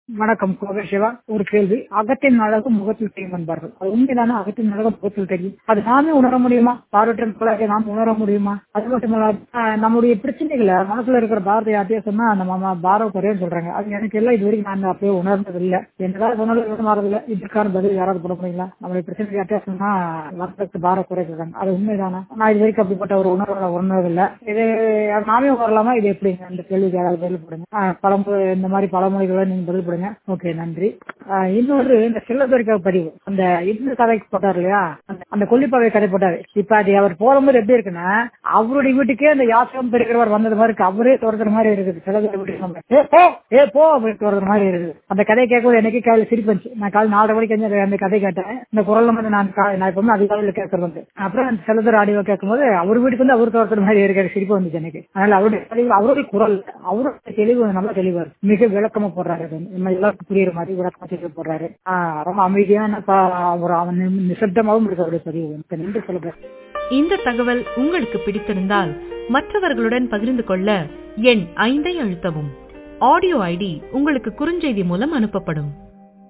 வணக்கம் கோவை சிவா ஒரு கேள்வி அகத்தின் அழகு முகத்தில் தெரியும் என்பார்கள் அது உண்மைதானே அகத்தின் அழகு முகத்தில் தெரியும் அது நாமே உணர முடியுமா பார்வையற்ற நாம் உணர முடியுமா அது மட்டும் இல்ல ஆஹ் நம்முடைய பிரச்சனைகளை மனசுல இருக்கிற பாரதி யார்ட்டையே சொன்னா நம்ம பாரவ குறையன்னு சொல்றாங்க அது எனக்கு எல்லாம் இது வரைக்கும் நான் அப்படியே உணர்ந்தது இல்ல என்னதான் சொன்னாலும் மாறதில்ல இதற்கான பதில் யாராவது போட முடியுங்களா நம்மளுடைய பிரச்சனை யார்ட்டையே சொன்னா மனசுக்கு பார குறைக்கிறாங்க அது உண்மைதானே நான் இது வரைக்கும் அப்படிப்பட்ட ஒரு உணர்வை உணர்வதில்லை இது நாமே உணரலாமா இது எப்படிங்க இந்த கேள்விக்கு யாராவது பதில் போடுங்க ஆஹ் பழமொழி இந்த மாதிரி பழமொழிகளை நீங்க பதில் போடுங்க ஓகே நன்றி ஆஹ் இன்னொரு இந்த செல்லதுரைக்க பதிவு அந்த இந்த கதைக்கு போட்டார் இல்லையா அந்த- அந்த கொல்லிப்பாவை கதை போட்டாரு இப்ப அது அவர் போகும்போது எப்படி இருக்குன்னா அவருடைய வீட்டுக்கே அந்த யாசகம் பெருக்கிறவர் வந்தது மாதிரி இருக்கு அவரே துரத்துற மாதிரி இருக்குது செல்லதுரை வீட்டுக்கு நம்ம, ஏ போ ஏ போ அப்படின்னு துரத்துற மாதிரி இருக்குது அந்த கதையை கேட்கும்போது எனக்கு காலையில் சிரிப்பு வந்துச்சு நான் காலை நாலு மணிக்கு அந்த- அந்த கதை கேட்டேன் இந்த குரல் வந்து நான் கா- நான் எப்பவுமே அதிகாலையில் கேட்கறது வந்து அப்புறம் அந்த செல்லதுரை ஆடியோ கேட்கும்போது அவர் வீட்டுக்கு வந்து அவர் துரத்துற மாதிரி இருக்கிற சிரிப்பு வந்துச்சு எனக்கு அதனால அவருடைய பதிவு அவருடைய குரல் அவருடைய தெளிவு நல்ல தெளிவா இருக்கு மிக விளக்கமா போடுறாரு அது. நம்ம எல்லாருக்கும் புரியுற மாதிரி விளக்கமா தெளிவு போடுறாரு ஆஹ் ரொம்ப அமைதியான ப- ஒரு அவன் நி- நிசப்தமாவும் இருக்கு அவருடைய பதிவு இப்ப நின்று சொல்லுங்க இந்த தகவல் உங்களுக்கு பிடித்திருந்தால் மற்றவர்களுடன் பகிர்ந்து கொள்ள எண் ஐந்தை அழுத்தவும் ஆடியோ ஐடி உங்களுக்கு குறுஞ்செய்தி மூலம் அனுப்பப்படும்